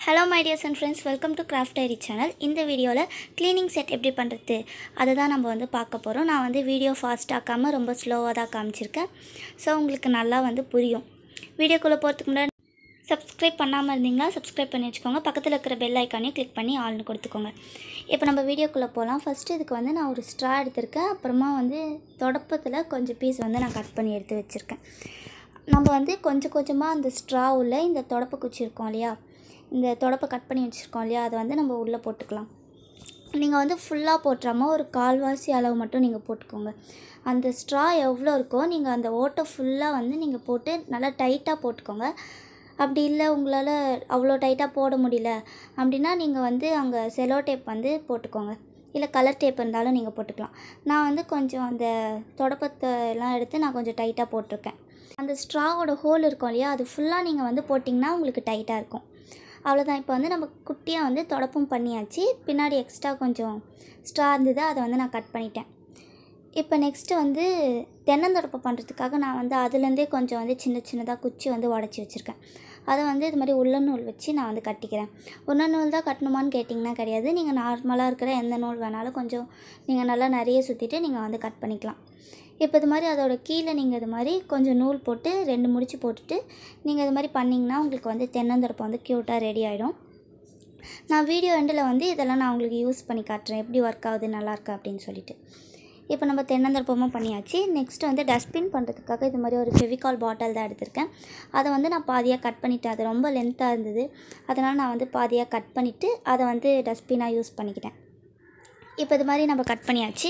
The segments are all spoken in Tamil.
hello my dears and friends welcome to craft diary channel இந்த வீடியோவில் க்ளீனிங் செட் எப்படி பண்ணுறது அதை தான் நம்ம வந்து பார்க்க போகிறோம் நான் வந்து வீடியோ ஃபாஸ்ட் ஆக்காமல் ரொம்ப ஸ்லோவாக தான் காமிச்சிருக்கேன் ஸோ உங்களுக்கு நல்லா வந்து புரியும் வீடியோக்குள்ளே போகிறதுக்கு முன்னாடி சப்ஸ்கிரைப் பண்ணாமல் இருந்தீங்கன்னா சப்ஸ்கிரைப் பண்ணி வச்சுக்கோங்க பக்கத்தில் இருக்கிற பெல் ஐக்கானையும் கிளிக் பண்ணி ஆள்னு கொடுத்துக்கோங்க இப்போ நம்ம வீடியோக்குள்ளே போகலாம் ஃபஸ்ட்டு இதுக்கு வந்து நான் ஒரு ஸ்ட்ரா எடுத்திருக்கேன் அப்புறமா வந்து தொடப்பத்தில் கொஞ்சம் பீஸ் வந்து நான் கட் பண்ணி எடுத்து வச்சுருக்கேன் நம்ம வந்து கொஞ்சம் கொஞ்சமாக அந்த ஸ்ட்ரா உள்ள இந்த தொடப்ப குச்சி இருக்கும் இல்லையா இந்த தொடப்பை கட் பண்ணி வச்சுருக்கோம் இல்லையா அதை வந்து நம்ம உள்ளே போட்டுக்கலாம் நீங்கள் வந்து ஃபுல்லாக போட்டுறாமல் ஒரு கால்வாசி அளவு மட்டும் நீங்கள் போட்டுக்கோங்க அந்த ஸ்ட்ரா எவ்வளோ இருக்கோ நீங்கள் அந்த ஓட்டை ஃபுல்லாக வந்து நீங்கள் போட்டு நல்லா டைட்டாக போட்டுக்கோங்க அப்படி இல்லை உங்களால் அவ்வளோ டைட்டாக போட முடியல அப்படின்னா நீங்கள் வந்து அங்கே செலோ டேப் வந்து போட்டுக்கோங்க இல்லை கலர் டேப் இருந்தாலும் நீங்கள் போட்டுக்கலாம் நான் வந்து கொஞ்சம் அந்த தொடப்பத்தை எல்லாம் எடுத்து நான் கொஞ்சம் டைட்டாக போட்டிருக்கேன் அந்த ஸ்ட்ராவோட ஹோல் இருக்கும் இல்லையா அது ஃபுல்லாக நீங்கள் வந்து போட்டிங்கன்னா உங்களுக்கு டைட்டாக இருக்கும் அவ்வளோதான் இப்போ வந்து நம்ம குட்டியாக வந்து தொடப்பும் பண்ணியாச்சு பின்னாடி எக்ஸ்ட்ரா கொஞ்சம் ஸ்ட்ரா இருந்தது அதை வந்து நான் கட் பண்ணிட்டேன் இப்போ நெக்ஸ்ட்டு வந்து தென்னந்தொடப்பை பண்ணுறதுக்காக நான் வந்து அதுலேருந்தே கொஞ்சம் வந்து சின்ன சின்னதாக குச்சி வந்து உடச்சி வச்சுருக்கேன் அதை வந்து இது மாதிரி உள்ள நூல் வச்சு நான் வந்து கட்டிக்கிறேன் உள்ள நூல் தான் கட்டணுமான்னு கேட்டிங்கன்னா கிடையாது நீங்கள் நார்மலாக இருக்கிற எந்த நூல் வேணாலும் கொஞ்சம் நீங்கள் நல்லா நிறைய சுற்றிட்டு நீங்கள் வந்து கட் பண்ணிக்கலாம் இப்போ இது மாதிரி அதோட கீழே நீங்கள் இது மாதிரி கொஞ்சம் நூல் போட்டு ரெண்டு முடிச்சு போட்டுட்டு நீங்கள் இது மாதிரி பண்ணிங்கன்னா உங்களுக்கு வந்து தென்னந்தொடப்பை வந்து க்யூட்டாக ரெடி ஆகிடும் நான் வீடியோ எண்டில் வந்து இதெல்லாம் நான் உங்களுக்கு யூஸ் பண்ணி காட்டுறேன் எப்படி ஒர்க் ஆகுது நல்லாயிருக்கா அப்படின்னு சொல்லிட்டு இப்போ நம்ம தென்னந்தொடப்பமும் பண்ணியாச்சு நெக்ஸ்ட்டு வந்து டஸ்ட்பின் பண்ணுறதுக்காக இது மாதிரி ஒரு ஃபெவிகால் பாட்டில் தான் எடுத்திருக்கேன் அதை வந்து நான் பாதியாக கட் பண்ணிட்டேன் அது ரொம்ப லென்த்தாக இருந்தது அதனால் நான் வந்து பாதியாக கட் பண்ணிவிட்டு அதை வந்து டஸ்ட்பினாக யூஸ் பண்ணிக்கிட்டேன் இப்போ இது மாதிரி நம்ம கட் பண்ணியாச்சு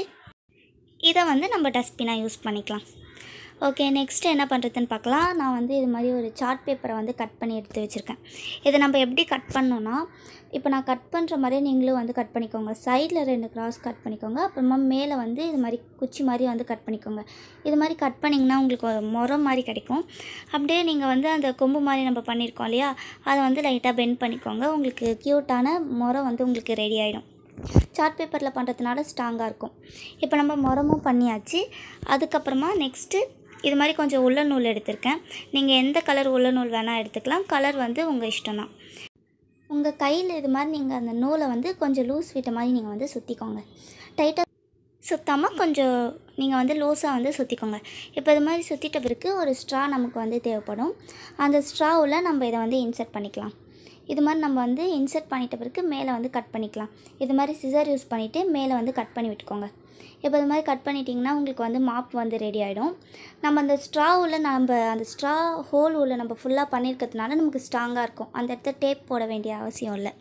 இதை வந்து நம்ம டஸ்ட்பினாக யூஸ் பண்ணிக்கலாம் ஓகே நெக்ஸ்ட்டு என்ன பண்ணுறதுன்னு பார்க்கலாம் நான் வந்து இது மாதிரி ஒரு சார்ட் பேப்பரை வந்து கட் பண்ணி எடுத்து வச்சுருக்கேன் இதை நம்ம எப்படி கட் பண்ணோன்னா இப்போ நான் கட் பண்ணுற மாதிரியே நீங்களும் வந்து கட் பண்ணிக்கோங்க சைடில் ரெண்டு கிராஸ் கட் பண்ணிக்கோங்க அப்புறமா மேலே வந்து இது மாதிரி குச்சி மாதிரி வந்து கட் பண்ணிக்கோங்க இது மாதிரி கட் பண்ணிங்கன்னா உங்களுக்கு ஒரு முறம் மாதிரி கிடைக்கும் அப்படியே நீங்கள் வந்து அந்த கொம்பு மாதிரி நம்ம பண்ணியிருக்கோம் இல்லையா அதை வந்து லைட்டாக பெண்ட் பண்ணிக்கோங்க உங்களுக்கு க்யூட்டான முறம் வந்து உங்களுக்கு ரெடி ஆகிடும் சார்ட் பேப்பரில் பண்ணுறதுனால ஸ்ட்ராங்காக இருக்கும் இப்போ நம்ம முறமும் பண்ணியாச்சு அதுக்கப்புறமா நெக்ஸ்ட்டு இது மாதிரி கொஞ்சம் உள்ள நூல் எடுத்திருக்கேன் நீங்கள் எந்த கலர் உள்ள நூல் வேணால் எடுத்துக்கலாம் கலர் வந்து உங்கள் இஷ்டம் தான் உங்கள் கையில் இது மாதிரி நீங்கள் அந்த நூலை வந்து கொஞ்சம் லூஸ் விட்ட மாதிரி நீங்கள் வந்து சுற்றிக்கோங்க டைட்டாக சுத்தாமல் கொஞ்சம் நீங்கள் வந்து லூஸாக வந்து சுற்றிக்கோங்க இப்போ இது மாதிரி சுற்றிட்ட பிறகு ஒரு ஸ்ட்ரா நமக்கு வந்து தேவைப்படும் அந்த ஸ்ட்ராவில் நம்ம இதை வந்து இன்சர்ட் பண்ணிக்கலாம் இது மாதிரி நம்ம வந்து இன்சர்ட் பண்ணிட்ட பிறகு மேலே வந்து கட் பண்ணிக்கலாம் இது மாதிரி சிசர் யூஸ் பண்ணிவிட்டு மேலே வந்து கட் பண்ணி விட்டுக்கோங்க இப்போ இது மாதிரி கட் பண்ணிட்டிங்கன்னா உங்களுக்கு வந்து மாப் வந்து ரெடி ஆகிடும் நம்ம அந்த ஸ்ட்ரா உள்ள நம்ம அந்த ஸ்ட்ரா ஹோல் உள்ள நம்ம ஃபுல்லாக பண்ணியிருக்கிறதுனால நமக்கு ஸ்ட்ராங்காக இருக்கும் அந்த இடத்துல டேப் போட வேண்டிய அவசியம் இல்லை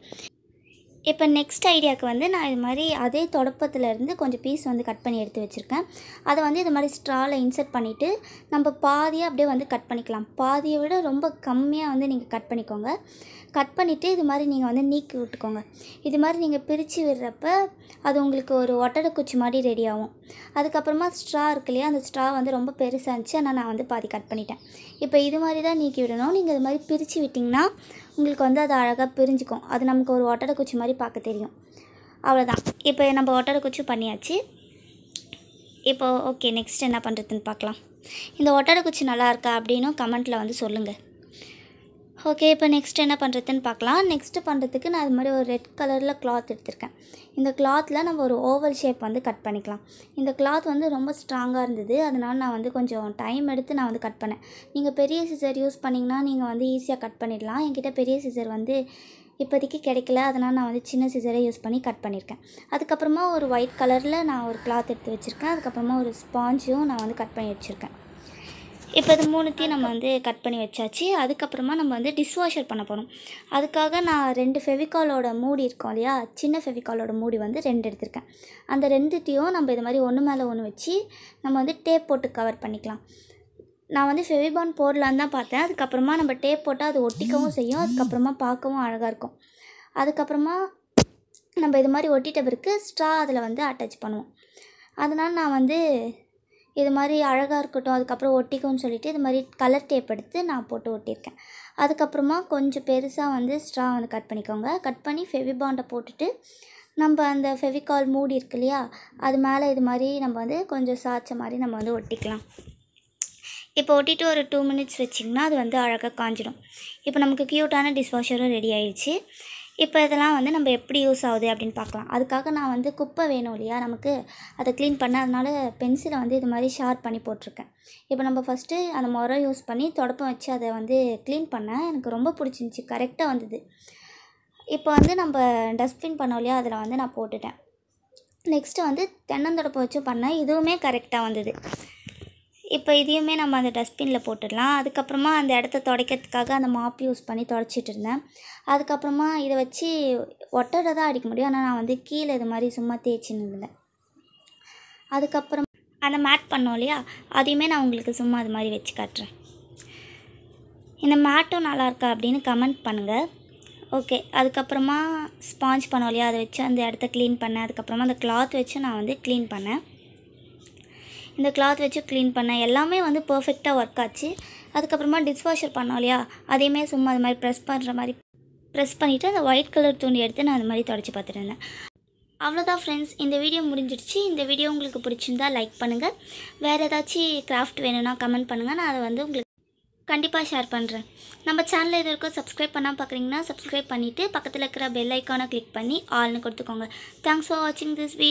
இப்போ நெக்ஸ்ட் ஐடியாவுக்கு வந்து நான் இது மாதிரி அதே தொடப்பத்துலேருந்து கொஞ்சம் பீஸ் வந்து கட் பண்ணி எடுத்து வச்சுருக்கேன் அதை வந்து இது மாதிரி ஸ்ட்ராவில் இன்சர்ட் பண்ணிவிட்டு நம்ம பாதியாக அப்படியே வந்து கட் பண்ணிக்கலாம் பாதியை விட ரொம்ப கம்மியாக வந்து நீங்கள் கட் பண்ணிக்கோங்க கட் பண்ணிவிட்டு இது மாதிரி நீங்கள் வந்து நீக்கி விட்டுக்கோங்க இது மாதிரி நீங்கள் பிரித்து விடுறப்ப அது உங்களுக்கு ஒரு ஒட்டடை குச்சி மாதிரி ரெடி ஆகும் அதுக்கப்புறமா ஸ்ட்ரா இருக்கு இல்லையா அந்த ஸ்ட்ரா வந்து ரொம்ப பெருசாக இருந்துச்சு ஆனால் நான் வந்து பாதி கட் பண்ணிட்டேன் இப்போ இது மாதிரி தான் நீக்கி விடணும் நீங்கள் இது மாதிரி பிரித்து விட்டிங்கன்னா உங்களுக்கு வந்து அது அழகாக பிரிஞ்சுக்கும் அது நமக்கு ஒரு ஒட்டடை குச்சி மாதிரி பார்க்க தெரியும் அவ்வளோதான் இப்போ நம்ம ஒட்டடை குச்சி பண்ணியாச்சு இப்போ ஓகே நெக்ஸ்ட் என்ன பண்ணுறதுன்னு பார்க்கலாம் இந்த ஒட்டடை குச்சி நல்லா இருக்கா அப்படின்னும் கமெண்ட்டில் வந்து சொல்லுங்கள் ஓகே இப்போ நெக்ஸ்ட் என்ன பண்ணுறதுன்னு பார்க்கலாம் நெக்ஸ்ட்டு பண்ணுறதுக்கு நான் இது மாதிரி ஒரு ரெட் கலரில் கிளாத் எடுத்திருக்கேன் இந்த கிளாத்தில் நம்ம ஒரு ஓவல் ஷேப் வந்து கட் பண்ணிக்கலாம் இந்த கிளாத் வந்து ரொம்ப ஸ்ட்ராங்காக இருந்தது அதனால் நான் வந்து கொஞ்சம் டைம் எடுத்து நான் வந்து கட் பண்ணேன் நீங்கள் பெரிய சிசர் யூஸ் பண்ணிங்கன்னா நீங்கள் வந்து ஈஸியாக கட் பண்ணிடலாம் என்கிட்ட பெரிய சிசர் வந்து இப்போதைக்கு கிடைக்கல அதனால் நான் வந்து சின்ன சிசரை யூஸ் பண்ணி கட் பண்ணியிருக்கேன் அதுக்கப்புறமா ஒரு ஒயிட் கலரில் நான் ஒரு கிளாத் எடுத்து வச்சுருக்கேன் அதுக்கப்புறமா ஒரு ஸ்பாஞ்சும் நான் வந்து கட் பண்ணி வச்சுருக்கேன் இப்போ இது மூணுத்தையும் நம்ம வந்து கட் பண்ணி வச்சாச்சு அதுக்கப்புறமா நம்ம வந்து டிஷ்வாஷர் பண்ண போகிறோம் அதுக்காக நான் ரெண்டு ஃபெவிகாலோட மூடி இருக்கோம் இல்லையா சின்ன ஃபெவிகாலோட மூடி வந்து ரெண்டு எடுத்திருக்கேன் அந்த ரெண்டுத்தையும் நம்ம இது மாதிரி ஒன்று மேலே ஒன்று வச்சு நம்ம வந்து டேப் போட்டு கவர் பண்ணிக்கலாம் நான் வந்து ஃபெவிபான் போடலான்னு தான் பார்த்தேன் அதுக்கப்புறமா நம்ம டேப் போட்டால் அது ஒட்டிக்கவும் செய்யும் அதுக்கப்புறமா பார்க்கவும் அழகாக இருக்கும் அதுக்கப்புறமா நம்ம இது மாதிரி ஒட்டிட்ட பிறகு ஸ்ட்ரா அதில் வந்து அட்டாச் பண்ணுவோம் அதனால் நான் வந்து இது மாதிரி அழகாக இருக்கட்டும் அதுக்கப்புறம் ஒட்டிக்கும்னு சொல்லிட்டு இது மாதிரி கலர் டேப் எடுத்து நான் போட்டு ஒட்டியிருக்கேன் அதுக்கப்புறமா கொஞ்சம் பெருசாக வந்து ஸ்ட்ரா வந்து கட் பண்ணிக்கோங்க கட் பண்ணி ஃபெவிபாண்டை போட்டுட்டு நம்ம அந்த ஃபெவிகால் மூடி இருக்கு இல்லையா அது மேலே இது மாதிரி நம்ம வந்து கொஞ்சம் சாய்ச்ச மாதிரி நம்ம வந்து ஒட்டிக்கலாம் இப்போ ஒட்டிட்டு ஒரு டூ மினிட்ஸ் வச்சிங்கன்னா அது வந்து அழகாக காஞ்சிடும் இப்போ நமக்கு க்யூட்டான டிஷ்வாஷரும் ரெடி ஆயிடுச்சு இப்போ இதெல்லாம் வந்து நம்ம எப்படி யூஸ் ஆகுது அப்படின்னு பார்க்கலாம் அதுக்காக நான் வந்து குப்பை வேணும் இல்லையா நமக்கு அதை க்ளீன் பண்ண அதனால பென்சிலை வந்து இது மாதிரி ஷார்ப் பண்ணி போட்டிருக்கேன் இப்போ நம்ம ஃபஸ்ட்டு அந்த முறை யூஸ் பண்ணி தொடப்பம் வச்சு அதை வந்து க்ளீன் பண்ணேன் எனக்கு ரொம்ப பிடிச்சிருந்துச்சி கரெக்டாக வந்தது இப்போ வந்து நம்ம டஸ்ட்பின் பண்ணோம் இல்லையா அதில் வந்து நான் போட்டுட்டேன் நெக்ஸ்ட்டு வந்து தென்னந்தொடப்பம் வச்சு பண்ணேன் இதுவுமே கரெக்டாக வந்தது இப்போ இதையுமே நம்ம அந்த டஸ்ட்பினில் போட்டுடலாம் அதுக்கப்புறமா அந்த இடத்த துடைக்கிறதுக்காக அந்த மாப் யூஸ் பண்ணி துடைச்சிட்டு இருந்தேன் அதுக்கப்புறமா இதை வச்சு ஒட்டரை தான் அடிக்க முடியும் ஆனால் நான் வந்து கீழே இது மாதிரி சும்மா தேய்ச்சின்னு இருந்தேன் அதுக்கப்புறம் அந்த மேட் பண்ணோம் இல்லையா அதையுமே நான் உங்களுக்கு சும்மா அது மாதிரி வச்சு காட்டுறேன் இந்த மேட்டும் நல்லா இருக்கா அப்படின்னு கமெண்ட் பண்ணுங்கள் ஓகே அதுக்கப்புறமா ஸ்பாஞ்ச் பண்ணோம் இல்லையா அதை வச்சு அந்த இடத்த க்ளீன் பண்ணேன் அதுக்கப்புறமா அந்த கிளாத் வச்சு நான் வந்து க்ளீன் பண்ணேன் இந்த கிளாத் வச்சு க்ளீன் பண்ணேன் எல்லாமே வந்து பர்ஃபெக்டாக ஒர்க் ஆச்சு அதுக்கப்புறமா டிஷ்வாஷர் பண்ணோம் இல்லையா அதையுமே சும்மா அது மாதிரி ப்ரெஸ் பண்ணுற மாதிரி ப்ரெஸ் பண்ணிவிட்டு அந்த ஒயிட் கலர் துணி எடுத்து நான் அது மாதிரி தொடச்சி பார்த்துட்டு இருந்தேன் அவ்வளோதான் ஃப்ரெண்ட்ஸ் இந்த வீடியோ முடிஞ்சிடுச்சு இந்த வீடியோ உங்களுக்கு பிடிச்சிருந்தா லைக் பண்ணுங்கள் வேறு ஏதாச்சும் கிராஃப்ட் வேணும்னா கமெண்ட் பண்ணுங்கள் நான் அதை வந்து உங்களுக்கு கண்டிப்பாக ஷேர் பண்ணுறேன் நம்ம சேனலில் இது வரைக்கும் சப்ஸ்கிரைப் பண்ணால் பார்க்குறீங்கன்னா சப்ஸ்கிரைப் பண்ணிவிட்டு பக்கத்தில் இருக்கிற பெல் ஐக்கானை கிளிக் பண்ணி ஆல்னு கொடுத்துக்கோங்க தேங்க்ஸ் ஃபார் வாட்சிங் திஸ் வீ